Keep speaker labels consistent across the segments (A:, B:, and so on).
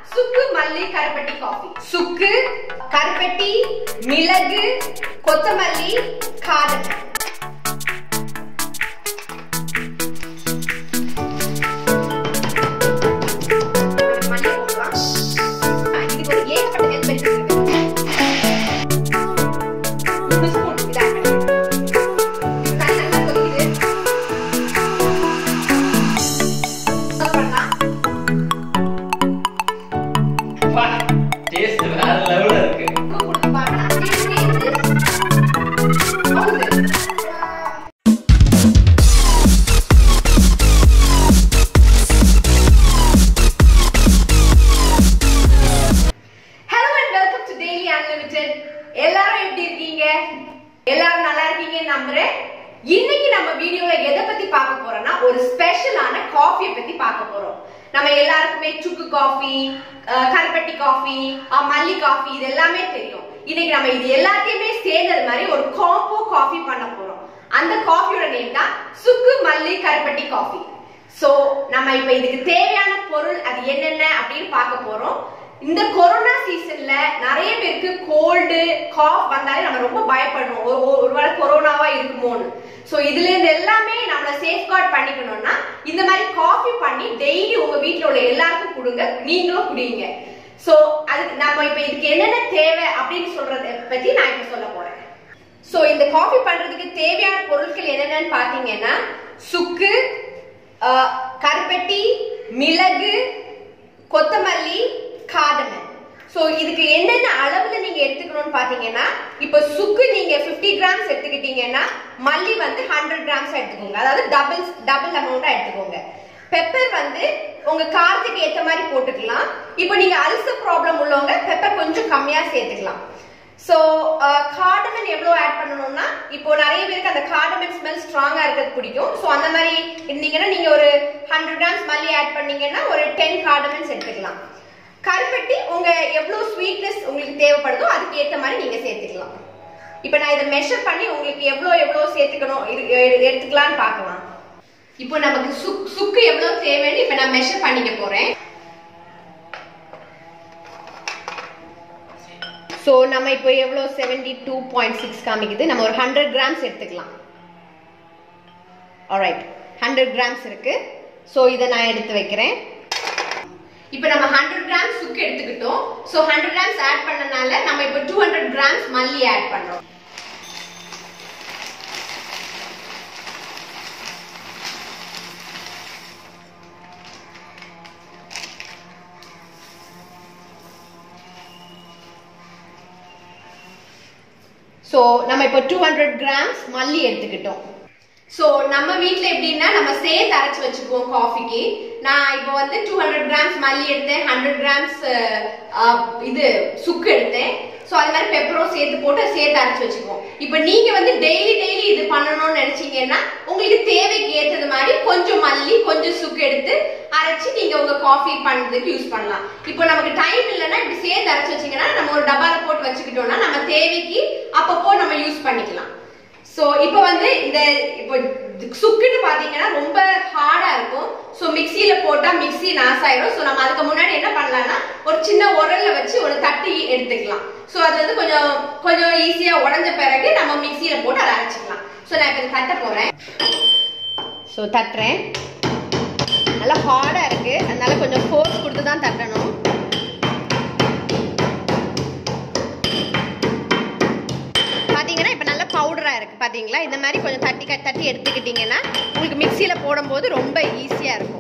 A: சுக்கு மல்லி கருப்பட்டி காஃபி சுக்கு கருப்பட்டி மிளகு கொத்தமல்லி காரம் மல்லி போடலாம் ஆ, இதுக்கு ஒரு ஏகப்பட்ட நெல் பெருசு இருக்கு மூணு ஸ்பூன் இதை add பண்ணிக்கலாம். கை நல்லா கொதிக்குது. Serve பண்ணலாம்.
B: டேஸ்ட் வேற லெவல்ல இருக்கு
A: உப்பு கொடுத்து பார்க்கலாம். taste எப்படி இருக்கு? அவ்வளவு. Hello and welcome to daily unlimited எல்லாரும் எப்படி இருக்கீங்க எல்லாரும் நல்லா இருக்கீங்கன்னு நம்புறேன் இன்னைக்கு நம்ம வீடியோல எதை பத்தி பார்க்க போறோம்னா ஒரு ஸ்பெஷலான காஃபியை பத்தி பார்க்க போறோம் நம்ம எல்லாருக்குமே சுக்கு காஃபி கருப்பட்டி காஃபி மல்லி காஃபி இது எல்லாமே தெரியும் இன்னைக்கு நம்ம இது எல்லாத்தையுமே சேர்ந்தது மாதிரி ஒரு காம்போ காஃபி பண்ண போறோம் அந்த காஃபியோட நேம் தான் சுக்கு மல்லி கருப்பட்டி காஃபி சோ நம்ம இப்ப இதுக்கு தேவையான பொருள் அது என்னென்ன அப்படின்னு பார்க்க போறோம் இந்த கொரோனா சீசன்ல நிறைய பேருக்கு கோல்டு காஃப் வந்தாலே நம்ம ரொம்ப பயப்படுறோம் ஒரு- ஒரு- ஒருவேளை கொரோனாவா இருக்குமோன்னு சோ இதுல இருந்து எல்லாமே நம்மள சேஃப்கார்ட் பண்ணிக்கணும்னா இந்த மாதிரி காஃபி பண்ணி டெய்லி உங்க வீட்ல உள்ள எல்லாருக்கும் கொடுங்க நீங்களும் குடிங்க சோ அதுக்கு நம்ம இப்ப இதுக்கு என்னென்ன தேவை அப்படின்னு சொல்றத பத்தி நான் இப்ப சொல்ல போறேன் சோ இந்த காஃபி பண்றதுக்கு தேவையான பொருட்கள் என்னென்னன்னு பாத்தீங்கன்னா சுக்கு அஹ், கருப்பட்டி மிளகு கொத்தமல்லி காடமன் சோ இதுக்கு என்னென்ன அளவுல நீங்க எடுத்துக்கணும்னு பாத்தீங்கன்னா இப்ப சுக்கு நீங்க 50 கிராம்ஸ் எடுத்துக்கிட்டீங்கன்னா மல்லி வந்து 100 கிராம்ஸ் எடுத்துக்கோங்க அதாவது டபுள் டபுள் அமௌண்டா எடுத்துக்கோங்க பெப்பர் வந்து உங்க காரத்துக்கு ஏத்த மாதிரி போட்டுக்கலாம் இப்போ நீங்க அல்சர் ப்ராப்ளம் உள்ளவங்க பெப்பர் கொஞ்சம் கம்மியா சேர்த்துக்கலாம் சோ கார்டமன் எவ்வளவு ஆட் பண்ணணும்னா இப்போ நிறைய பேருக்கு அந்த கார்டமன் ஸ்மெல் ஸ்ட்ராங்கா இருக்கிறது பிடிக்கும் சோ அந்த மாதிரி இருந்தீங்கன்னா நீங்க ஒரு ஹண்ட்ரட் கிராம்ஸ் மல்லி ஆட் பண்ணீங்கன்னா ஒரு டென் கார்டமன்ஸ் எடுத்துக்கலாம் கருப்பட்டி உங்க எவ்வளவு ஸ்வீட்னஸ் உங்களுக்கு தேவைப்படுதோ அதுக்கு ஏத்த மாதிரி நீங்க சேர்த்துக்கலாம் இப்போ நான் இதை மெஷர் பண்ணி உங்களுக்கு எவ்வளவு எவ்வளவு சேர்த்துக்கணும் இது எ- எடுத்துக்கலாம்னு பார்க்கலாம் இப்போ நமக்கு சுக் சுக்கு எவ்வளவு தேவைன்னு இப்போ நான் மெஷர் பண்ணிக்க போறேன் ஸோ நம்ம இப்போ எவ்வளோ செவன்டி டூ பாயிண்ட் சிக்ஸ் காமிக்குது நம்ம ஒரு ஹண்ட்ரட் கிராம்ஸ் எடுத்துக்கலாம் ஆல்ரைட் ஹண்ட்ரட் கிராம்ஸ் இருக்கு ஸோ இதை நான் எடுத்து வைக்கிறேன் இப்போ நம்ம ஹண்ட்ரட் கிராம்ஸ் சுக்கு எடுத்துக்கிட்டோம் ஸோ ஹண்ட்ரட் கிராம்ஸ் ஆட் பண்ணனால நம்ம இப்போ டூ ஹண்ட்ரட் கிராம்ஸ் மல்லி ஆட் பண்றோம் ஸோ நம்ம இப்போ டூ ஹண்ட்ரட் கிராம்ஸ் மல்லி எடுத்துக்கிட்டோம் ஸோ நம்ம வீட்டில் எப்படின்னா நம்ம சேர்த்து அரைச்சு வச்சுக்குவோம் காஃபிக்கு நான் இப்போ வந்து டூ ஹண்ட்ரட் கிராம்ஸ் மல்லி எடுத்தேன் ஹண்ட்ரட் கிராம்ஸ் இது சுக்கு எடுத்தேன் ஸோ அது மாதிரி பெப்பரும் சேர்த்து போட்டு சேர்த்து அரைச்சு வச்சுக்குவோம் இப்போ நீங்க வந்து டெய்லி டெய்லி இது பண்ணணும்னு நினைச்சீங்கன்னா உங்களுக்கு தேவைக்கு ஏற்றது மாதிரி கொஞ்சம் மல்லி கொஞ்சம் சுக்கு எடுத்து அரைச்சு நீங்க உங்க காஃபி பண்றதுக்கு யூஸ் பண்ணலாம் இப்போ நமக்கு டைம் இல்லைன்னா இப்படி சேர்த்து அரைச்சு வச்சீங்கன்னா நம்ம ஒரு டப்பால போட்டு வச்சுக்கிட்டோம்னா நம்ம தேவைக்கு அப்பப்போ நம்ம யூஸ் பண்ணிக்கலாம் சோ இப்போ வந்து இந்த இப்போ சுக்குன்னு பாத்தீங்கன்னா ரொம்ப ஹார்டா இருக்கும் சோ மிக்ஸில போட்டா மிக்ஸி நாசாயிரும் சோ நம்ம அதுக்கு முன்னாடி என்ன பண்ணலாம்னா ஒரு சின்ன உரல்ல வச்சு ஒரு தட்டி எடுத்துக்கலாம் சோ அது வந்து கொஞ்சம் கொஞ்சம் ஈஸியா உடைஞ்ச பிறகு நம்ம மிக்ஸில போட்டு அதை அரைச்சிக்கலாம் சோ நான் இப்போ இதை தட்ட போறேன் சோ தட்டுறேன் நல்லா ஹார்டா இருக்கு அதனால கொஞ்சம் ஃபோர்ஸ் கொடுத்து தான் தட்டணும் பாத்தீங்கன்னா இப்போ நல்ல பவுடரா இருக்கு பாத்தீங்களா இந்த மாதிரி கொஞ்சம் தட்டி க- தட்டி எடுத்துக்கிட்டீங்கன்னா உங்களுக்கு மிக்சியில போடும்போது ரொம்ப ஈஸியா இருக்கும்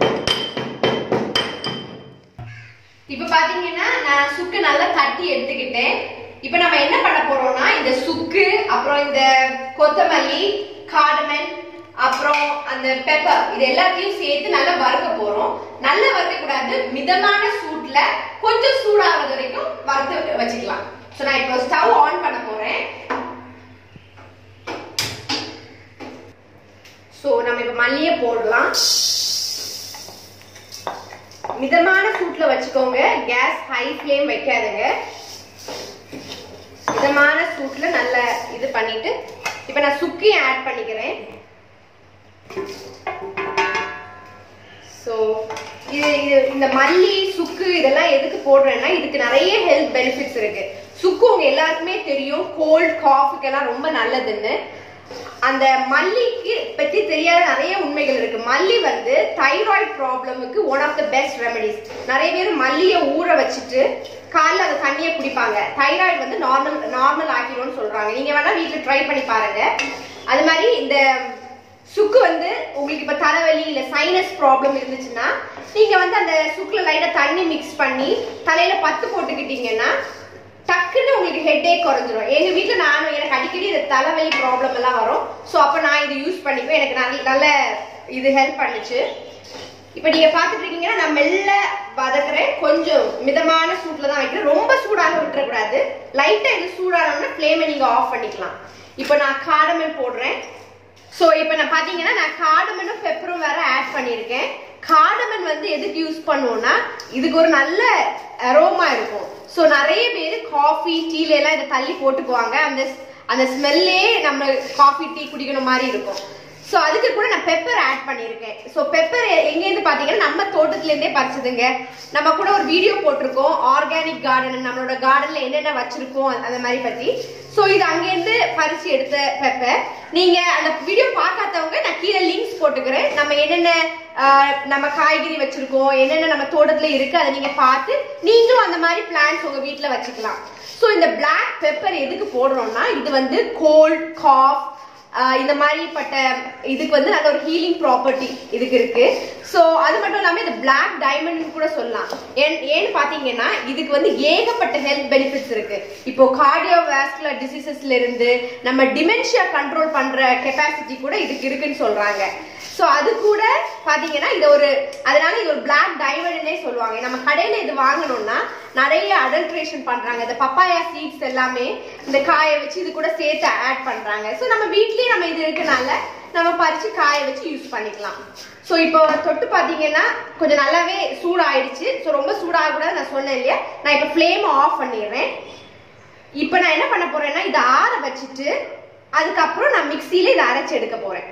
A: இப்போ பாத்தீங்கன்னா நான் சுக்கு நல்லா தட்டி எடுத்துக்கிட்டேன் இப்போ நம்ம என்ன பண்ண போறோம்னா இந்த சுக்கு அப்புறம் இந்த கொத்தமல்லி காடமன் அப்புறம் அந்த பெப்பர் இது எல்லாத்தையும் சேர்த்து நல்லா வறுக்க போறோம் நல்லா வறுக்க கூடாது மிதமான சூட்ல கொஞ்சம் சூடாகிறது வரைக்கும் வறுத்து வச்சுக்கலாம் சோ நான் இப்போ ஸ்டவ் ஆன் பண்ண போறேன் சோ நம்ம இப்ப மல்லியை போடலாம் மிதமான சூட்ல வச்சுக்கோங்க கேஸ் ஹை ஃப்ளேம் வைக்காதுங்க மிதமான சூட்ல நல்ல இது பண்ணிட்டு இப்ப நான் சுக்கியும் ஆட் பண்ணிக்கிறேன் ஸோ இது இது இந்த மல்லி சுக்கு இதெல்லாம் எதுக்கு போடுறேன்னா இதுக்கு நிறைய ஹெல்த் பெனிஃபிட்ஸ் இருக்கு சுக்கு உங்க எல்லாருக்குமே தெரியும் கோல்ட் காஃபுக்கெல்லாம் ரொம்ப நல்லதுன்னு அந்த மல்லிக்கு பத்தி தெரியாத நிறைய உண்மைகள் இருக்கு மல்லி வந்து தைராய்டு ப்ராப்ளமுக்கு one of the best remedies நிறைய பேர் மல்லியை ஊற வச்சுட்டு காலைல அந்த தண்ணியை குடிப்பாங்க தைராய்டு வந்து நார்மல் நார்மல் ஆக்கிடும்னு சொல்றாங்க நீங்க வேணா வீட்டுல ட்ரை பண்ணி பாருங்க அது மாதிரி இந்த சுக்கு வந்து உங்களுக்கு இப்ப தலைவலி இல்ல சைனஸ் ப்ராப்ளம் இருந்துச்சுன்னா நீங்க வந்து அந்த சுக்குல லைட்டா தண்ணி மிக்ஸ் பண்ணி தலையில பத்து போட்டுக்கிட்டீங்கன்னா டக்குன்னு உங்களுக்கு ஹெட்டேக் குறைஞ்சிரும் எங்க வீட்ல நானும் எனக்கு அடிக்கடி இந்த தலைவலி ப்ராப்ளம் எல்லாம் வரும் ஸோ அப்போ நான் இது யூஸ் பண்ணிக்குவேன் எனக்கு நல்ல நல்ல இது ஹெல்ப் பண்ணுச்சு இப்போ நீங்க பார்த்துட்டு இருக்கீங்கன்னா நான் மெல்ல வதக்குறேன் கொஞ்சம் மிதமான சூட்ல தான் வைக்கிறேன் ரொம்ப சூடாக விட்டுறக்கூடாது லைட்டா இது சூடானோம்னா ஃப்ளேமை நீங்க ஆஃப் பண்ணிக்கலாம் இப்போ நான் காடமன் போடுறேன் ஸோ இப்போ நான் பார்த்தீங்கன்னா நான் காடமனும் பெப்பரும் வேற ஆட் பண்ணியிருக்கேன் காடமன் வந்து எதுக்கு யூஸ் பண்ணுவோம்னா இதுக்கு ஒரு நல்ல அரோமா இருக்கும் ஸோ நிறைய பேர் காஃபி டீல எல்லாம் இதை தள்ளி போட்டுக்குவாங்க அந்த அந்த ஸ்மெல்லே நம்ம காஃபி டீ குடிக்கணும் மாதிரி இருக்கும் ஸோ அதுக்கு கூட நான் பெப்பர் ஆட் பண்ணியிருக்கேன் ஸோ பெப்பர் எங்கேருந்து பார்த்தீங்கன்னா நம்ம தோட்டத்துலேருந்தே பறிச்சதுங்க நம்ம கூட ஒரு வீடியோ போட்டிருக்கோம் ஆர்கானிக் கார்டன் நம்மளோட கார்டனில் என்னென்ன வச்சிருக்கோம் அந்த மாதிரி பற்றி ஸோ இது அங்கேருந்து பறிச்சு எடுத்த பெப்பர் நீங்க அந்த வீடியோ பார்க்காதவங்க நான் கீழே லிங்க்ஸ் போட்டுக்கிறேன் நம்ம என்னென்ன ஆஹ், நம்ம காய்கறி வச்சிருக்கோம் என்னென்ன நம்ம தோட்டத்துல இருக்கு அதை நீங்க பார்த்து நீங்களும் அந்த மாதிரி பிளான்ஸ் உங்க வீட்ல வச்சுக்கலாம் ஸோ இந்த Black பெப்பர் எதுக்கு போடுறோம்னா இது வந்து கோல்ட் காஃப் ஆஹ் இந்த மாதிரிப்பட்ட இதுக்கு வந்து நல்ல ஒரு ஹீலிங் ப்ராப்பர்ட்டி இதுக்கு இருக்கு ஸோ அது மட்டும் இல்லாமல் இது Black டைமண்ட் கூட சொல்லலாம் ஏன் ஏன்னு பார்த்தீங்கன்னா இதுக்கு வந்து ஏகப்பட்ட ஹெல்த் பெனிஃபிட்ஸ் இருக்கு இப்போ கார்டியோ வாஸ்குலர் டிசீசஸ்ல இருந்து நம்ம டிமென்ஷியா கண்ட்ரோல் பண்ற கெப்பாசிட்டி கூட இதுக்கு இருக்குன்னு சொல்றாங்க ஸோ அது கூட பாத்தீங்கன்னா இது ஒரு அதனால இது ஒரு Black டைமண்ட்னே சொல்லுவாங்க நம்ம கடையில இது வாங்கணும்னா நிறைய அடல்ட்ரேஷன் பண்றாங்க இந்த பப்பாயா சீட்ஸ் எல்லாமே இந்த காய வச்சு இது கூட சேர்த்து ஆட் பண்றாங்க ஸோ நம்ம வீட்லயே நம்ம இது இருக்கனால நம்ம பறிச்சு காய வச்சு யூஸ் பண்ணிக்கலாம் ஸோ இப்போ தொட்டு பார்த்தீங்கன்னா கொஞ்சம் நல்லாவே சூடாயிடுச்சு ஸோ ரொம்ப சூடாகக்கூடாது நான் சொன்னேன் இல்லையா நான் இப்போ ஃப்ளேம் ஆஃப் பண்ணிடுறேன் இப்போ நான் என்ன பண்ண போறேன்னா இதை ஆற வச்சுட்டு அதுக்கப்புறம் நான் மிக்சியில இதை அரைச்சு எடுக்க போறேன்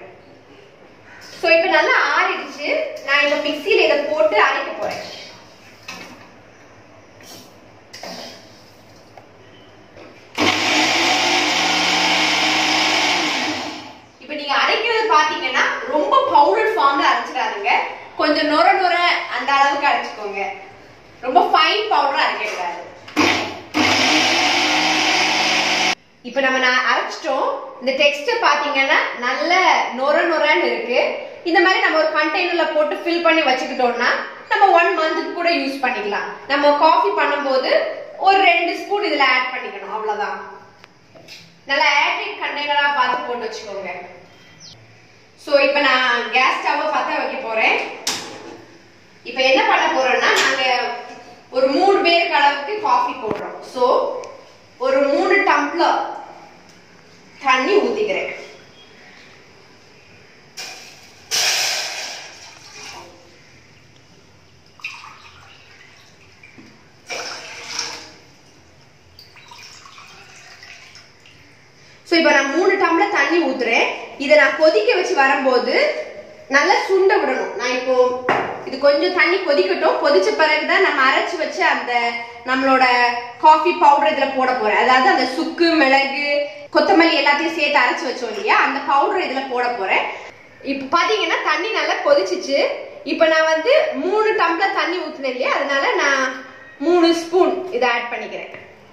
A: ஸோ இப்போ நல்லா ஆறிடுச்சு நான் இப்போ மிக்சியில இதை போட்டு அரைக்க போறேன் இப்போ நீங்க அரைக்கிறது பாத்தீங்கன்னா ரொம்ப பவுடர் ஃபார்ம்ல அரைச்சிடாதீங்க கொஞ்சம் நொர நொர அந்த அளவுக்கு அரைச்சுக்கோங்க ரொம்ப ஃபைன் பவுடர் அரைக்க கூடாது இப்போ நம்ம நான் அரைச்சிட்டோம் இந்த டெக்ஸ்ட் பாத்தீங்கன்னா நல்ல நொர நொரன்னு இருக்கு இந்த மாதிரி நம்ம ஒரு கண்டெய்னர்ல போட்டு ஃபில் பண்ணி வச்சுக்கிட்டோம்னா நம்ம ஒன் மந்த்துக்கு கூட யூஸ் பண்ணிக்கலாம் நம்ம காஃபி பண்ணும்போது ஒரு ரெண்டு ஸ்பூன் இதுல ஆட் பண்ணிக்கணும் அவ்வளவுதான் நல்லா ஏர்டைட் கண்டெய்னரா பார்த்து போட்டு வச்சுக்கோங்க சோ இப்போ நான் கேஸ் ஸ்டவ்வை பத்த வைக்க போறேன் இப்போ என்ன பண்ண போறோம்னா நாங்க ஒரு மூணு பேருக்கு அளவுக்கு காஃபி போடுறோம் சோ ஒரு மூணு டம்ளர் தண்ணி ஊத்திக்கிறேன் ஸோ இப்போ நான் மூணு டம்ளர் தண்ணி ஊத்துறேன் இதை நான் கொதிக்க வச்சு வரும்போது நல்லா சுண்ட விடணும் நான் இப்போ இது கொஞ்சம் தண்ணி கொதிக்கட்டும் கொதிச்ச பிறகுதான் நம்ம அரைச்சு வச்ச அந்த நம்மளோட காஃபி பவுடர் இதுல போட போறேன் அதாவது அந்த சுக்கு மிளகு கொத்தமல்லி எல்லாத்தையும் சேர்த்து அரைச்சு வச்சோம் இல்லையா அந்த பவுடர் இதுல போட போறேன் இப்போ பாத்தீங்கன்னா தண்ணி நல்லா கொதிச்சிச்சு இப்போ நான் வந்து மூணு டம்ளர் தண்ணி ஊத்துனேன் இல்லையா அதனால நான் மூணு ஸ்பூன் இதை ஆட் பண்ணிக்கிறேன்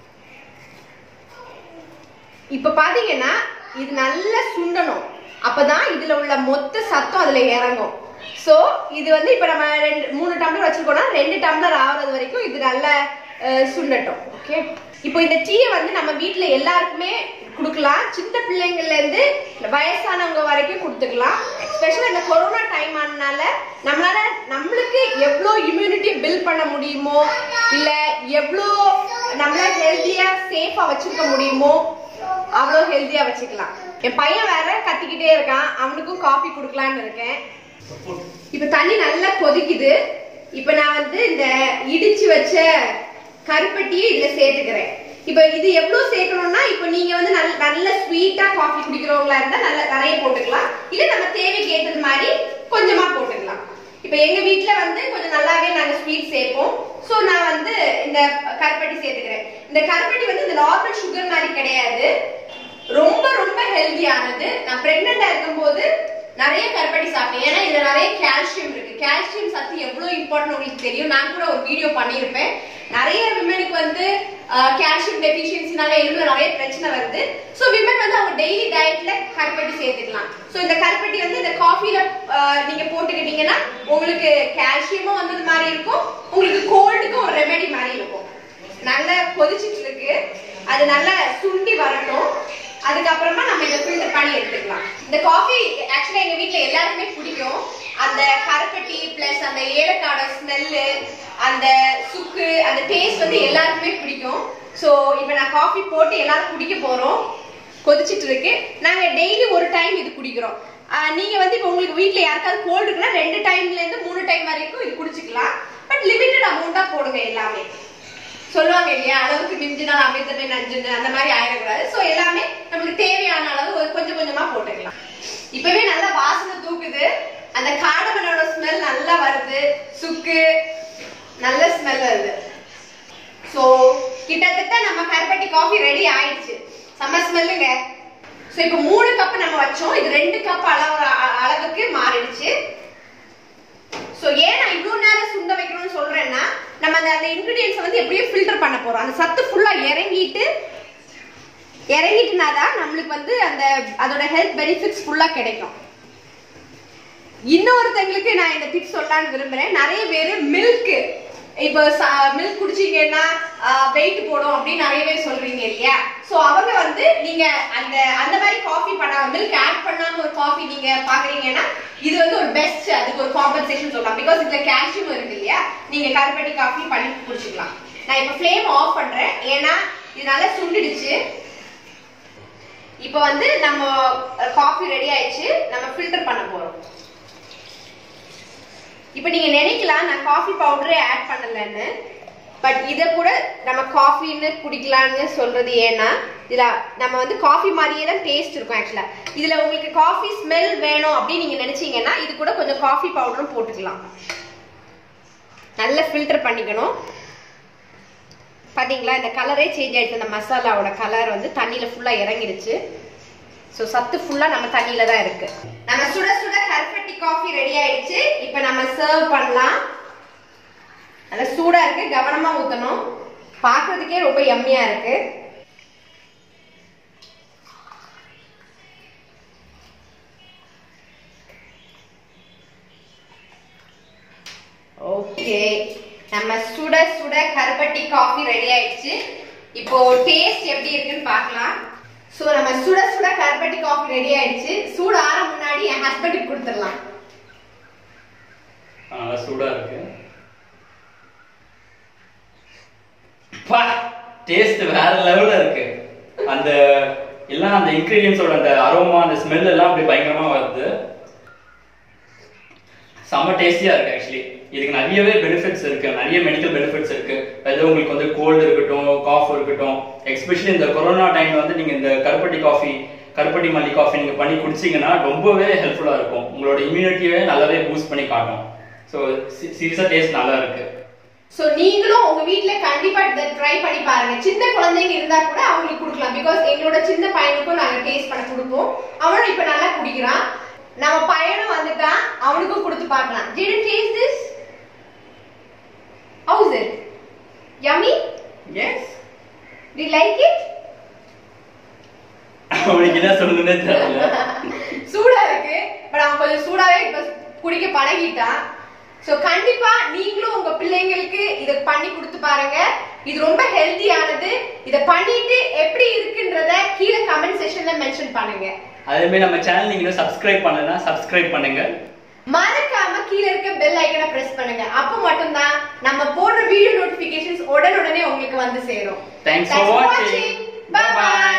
A: இப்ப பாத்தீங்கன்னா இது நல்லா சுண்டணும் அப்பதான் இதுல உள்ள மொத்த சத்தம் அதுல இறங்கும் சோ இது வந்து இப்ப நம்ம ரெண்டு மூணு டம்ளர் வச்சிருக்கோம்னா ரெண்டு டம்ளர் ஆகுறது வரைக்கும் இது நல்லா அஹ், சுண்டட்டும் ஓகே இப்போ இந்த டீயை வந்து நம்ம வீட்ல எல்லாருக்குமே கொடுக்கலாம் சின்ன பிள்ளைங்கள்ல இருந்து வயசானவங்க வரைக்கும் கொடுத்துக்கலாம் ஸ்பெஷலா இந்த கொரோனா டைம் ஆனனால நம்மளால நம்மளுக்கு எவ்வளோ இம்யூனிட்டி பில்ட் பண்ண முடியுமோ இல்ல எவ்வளோ நம்மளால ஹெல்த்தியா சேஃபா வச்சிருக்க முடியுமோ அவ்வளோ ஹெல்த்தியா வச்சுக்கலாம் என் பையன் வேற கத்திக்கிட்டே இருக்கான் அவனுக்கும் காஃபி கொடுக்கலான்னு இருக்கேன் இப்ப தண்ணி நல்லா கொதிக்குது இப்ப நான் வந்து இந்த இடிச்சு வச்ச கருப்பட்டியை இதுல சேர்த்துக்கிறேன் இப்ப இது எவ்வளவு சேர்க்கணும்னா இப்ப நீங்க வந்து நல்ல நல்ல ஸ்வீட்டா காஃபி குடிக்கிறவங்களா இருந்தா நல்லா நிறைய போட்டுக்கலாம் இல்ல நம்ம தேவைக்கு ஏத்தது மாதிரி கொஞ்சமா போட்டுக்கலாம் இப்ப இப்போ எங்க வீட்ல வந்து கொஞ்சம் நல்லாவே நாங்க ஸ்வீட் சேர்ப்போம் சோ நான் வந்து இந்த கருப்பட்டி சேர்த்துக்கிறேன் இந்த கருப்பட்டி வந்து இந்த நார்மல் சுகர் மாதிரி கிடையாது ரொம்ப ரொம்ப ஹெல்தியானது நான் பிரெக்னெண்டா இருக்கும்போது நிறைய கருப்பட்டி சாப்பிட்டேன் ஏன்னா இதுல நிறைய கால்சியம் இருக்கு கால்சியம் சத்து எவ்வளவு இம்பார்ட்டன்ட் உங்களுக்கு தெரியும் நான் கூட ஒரு வீடியோ பண்ணியிருப்பேன் நிறைய விமனுக்கு வந்து கால்சியம் டெபிஷியன்சினால எலும்புல நிறைய பிரச்சனை வருது ஸோ விமன் வந்து அவங்க டெய்லி டயட்ல கருப்பட்டி சேர்த்துக்கலாம் ஸோ இந்த கருப்பட்டி வந்து இந்த காஃபில நீங்க போட்டுக்கிட்டீங்கன்னா உங்களுக்கு கால்சியமும் வந்தது மாதிரி இருக்கும் உங்களுக்கு கோல்டுக்கும் ஒரு ரெமெடி மாதிரி இருக்கும் நல்லா கொதிச்சிட்டு இருக்கு அது நல்லா சுண்டி வரட்டும் அதுக்கப்புறமா நம்ம இதை ஃபில்டர் பண்ணி எடுத்துக்கலாம் இந்த காஃபி ஆக்சுவலா எங்க வீட்ல எல்லாருக்குமே பிடிக்கும் அந்த கருப்பட்டி பிளஸ் அந்த ஏலக்காயோட ஸ்மெல்லு அந்த சுக்கு அந்த டேஸ்ட் வந்து எல்லாருக்குமே பிடிக்கும் ஸோ இப்போ நான் காஃபி போட்டு எல்லாரும் குடிக்க போறோம் கொதிச்சிட்டு இருக்கு நாங்க டெய்லி ஒரு டைம் இது குடிக்கிறோம் ஆஹ் நீங்க வந்து இப்போ உங்களுக்கு வீட்ல யாருக்காவது கோல்டு இருக்குன்னா ரெண்டு டைம்ல இருந்து மூணு டைம் வரைக்கும் இது குடிச்சுக்கலாம் பட் லிமிட்டட் அமௌண்டா போடுங்க எல்லாமே சொல்லுவாங்க இல்லையா அளவுக்கு மிஞ்சினால் அமிர்தமே நஞ்சுன்னு அந்த மாதிரி ஆயிடக்கூடாது சோ எல்லாமே நம்மளுக்கு தேவையான அளவு ஒரு கொஞ்சம் கொஞ்சமா போட்டுக்கலாம் இப்பவே நல்லா வாசனை தூக்குது அந்த காடமனோட ஸ்மெல் நல்லா வருது சுக்கு நல்ல ஸ்மெல் வருது சோ கிட்டத்தட்ட நம்ம கருப்பட்டி காஃபி ரெடி ஆயிடுச்சு செம்ம ஸ்மெல்லுங்க சோ இப்போ மூணு கப் நம்ம வச்சோம் இது ரெண்டு கப் அளவு அளவுக்கு மாறிடுச்சு சோ ஏன் நான் இவ்வளவு நேரம் சுண்ட வைக்கணும்னு சொல்றேன்னா நம்ம அந்த அந்த இன்கிரீடியன்ஸ் வந்து எப்படியும் ஃபில்டர் பண்ண போறோம் அந்த சத்து ஃபுல்லா இறங்கிட்டு இறங்கிட்டுனாதான் நம்மளுக்கு வந்து அந்த அதோட ஹெல்த் பெனிஃபிட்ஸ் ஃபுல்லா கிடைக்கும் இன்னொருத்தங்களுக்கு நான் இந்த டிப்ஸ் சொல்லலாம்னு விரும்புறேன் நிறைய பேர் மில்க் இப்போ மில்க் குடிச்சீங்கன்னா வெயிட் போடும் அப்படின்னு நிறைய பேர் சொல்றீங்க இல்லையா சோ அவங்க வந்து நீங்க அந்த அந்த மாதிரி காஃபி பண்ணாம மில்க் ஆட் பண்ணாம ஒரு காஃபி நீங்க பாக்குறீங்கன்னா இது வந்து ஒரு பெஸ்ட் அதுக்கு ஒரு காம்பன்சேஷன் சொல்லலாம் பிகாஸ் இதுல கால்சியம் இருக்கு இல்லையா நீங்க கருப்பட்டி காஃபி பண்ணி குடிச்சுக்கலாம் நான் இப்போ ஃப்ளேம் ஆஃப் பண்றேன் ஏன்னா இது நல்லா சுண்டிடுச்சு இப்போ வந்து நம்ம காஃபி ரெடி ஆயிடுச்சு நம்ம ஃபில்டர் பண்ண போறோம் இப்போ நீங்க நினைக்கலாம் நான் காஃபி பவுடரே ஆட் பண்ணலன்னு பட் இதை கூட நம்ம காஃபின்னு குடிக்கலாம்னு சொல்றது ஏன்னா இதுல நம்ம வந்து காஃபி மாதிரியே தான் டேஸ்ட் இருக்கும் ஆக்சுவலா இதுல உங்களுக்கு காஃபி ஸ்மெல் வேணும் அப்படின்னு நீங்க நினைச்சீங்கன்னா இது கூட கொஞ்சம் காஃபி பவுடரும் போட்டுக்கலாம் நல்லா ஃபில்டர் பண்ணிக்கணும் பாத்தீங்களா இந்த கலரே சேஞ்ச் ஆயிடுச்சு அந்த மசாலாவோட கலர் வந்து தண்ணியில ஃபுல்லா இறங்கிடுச்சு ஸோ சத்து ஃபுல்லா நம்ம தண்ணியில தான் இருக்கு நம்ம சுட சுட கருப்பட்டி காஃபி ரெடி ஆயிடுச்சு இப்போ நம்ம சர்வ் பண்ணலாம் நல்லா சூடா இருக்கு கவனமா ஊத்தணும் பார்க்கிறதுக்கே ரொம்ப எம்மியா இருக்கு ஓகே நம்ம சுட சுட கருப்பட்டி காஃபி ரெடி ஆயிடுச்சு இப்போ டேஸ்ட் எப்படி இருக்குன்னு பார்க்கலாம் சோ நம்ம சுட சுட கருப்பட்டி காஃபி ரெடி ஆயிடுச்சு சூடு ஆற முன்னாடி என் ஹஸ்பண்டுக்கு கொடுத்துடலாம்
B: நல்லா சூடா இருக்கு பா டேஸ்ட் வேற லெவல்ல இருக்கு அந்த எல்லாம் அந்த இன்கிரீடியன்ஸோட அந்த அரோமா அந்த ஸ்மெல் எல்லாம் அப்படி பயங்கரமா வருது செம்ம டேஸ்டியா இருக்கு ஆக்சுவலி இதுக்கு நிறையவே பெனிஃபிட்ஸ் இருக்கு நிறைய மெடிக்கல் பெனிஃபிட்ஸ் இருக்கு அதாவது உங்களுக்கு வந்து கோல்டு இருக்கட்டும் காஃப் இருக்கட்டும் எஸ்பெஷலி இந்த கொரோனா டைம்ல வந்து நீங்க இந்த கருப்பட்டி காஃபி கருப்பட்டி மல்லி காஃபி நீங்க பண்ணி குடிச்சீங்கன்னா ரொம்பவே ஹெல்ப்ஃபுல்லா இருக்கும் உங்களோட இம்யூனிட்டியே நல்லாவே பூஸ்ட் பண்ணி காட்டும் ஸோ சீரியஸா டேஸ்ட் நல்லா இருக்கு
A: சோ நீங்களும் உங்க வீட்ல கண்டிப்பா இதை ட்ரை பண்ணி பாருங்க சின்ன குழந்தைங்க இருந்தா கூட அவங்களுக்கு கொடுக்கலாம் பிகாஸ் எங்களோட சின்ன பையனுக்கும் நாங்க டேஸ்ட் பண்ண கொடுப்போம் அவனும் இப்ப நல்லா குடிக்கிறான் நம்ம பையனும் வந்துட்டான் அவனுக்கும் கொடுத்து பார்க்கலாம் did you taste this how is it yummy
B: yes
A: do you like it
B: அவனுக்கு என்ன சொல்லணும்னே தெரியல
A: சூடா இருக்கு பட் அவன் கொஞ்சம் சூடாவே இப்ப குடிக்க பழகிட்டான் சோ கண்டிப்பா நீங்களும் உங்க பிள்ளைங்களுக்கு இத பண்ணி கொடுத்து பாருங்க இது ரொம்ப ஹெல்தியானது இத பண்ணிட்டு எப்படி இருக்குன்றத கீழே கமெண்ட் செக்ஷன்ல மென்ஷன் பண்ணுங்க
B: அதே மாதிரி நம்ம சேனல் நீங்க இன்னும் சப்ஸ்கிரைப் பண்ணலன்னா சப்ஸ்கிரைப் பண்ணுங்க
A: மறக்காம கீழ இருக்க பெல் ஐக்கனை பிரஸ் பண்ணுங்க அப்ப மட்டும்தான் நம்ம போடுற வீடியோ நோட்டிபிகேஷன்ஸ் உடனுடனே உங்களுக்கு வந்து சேரும்
B: Thanks for watching.
A: Bye
B: Bye-bye.
A: bye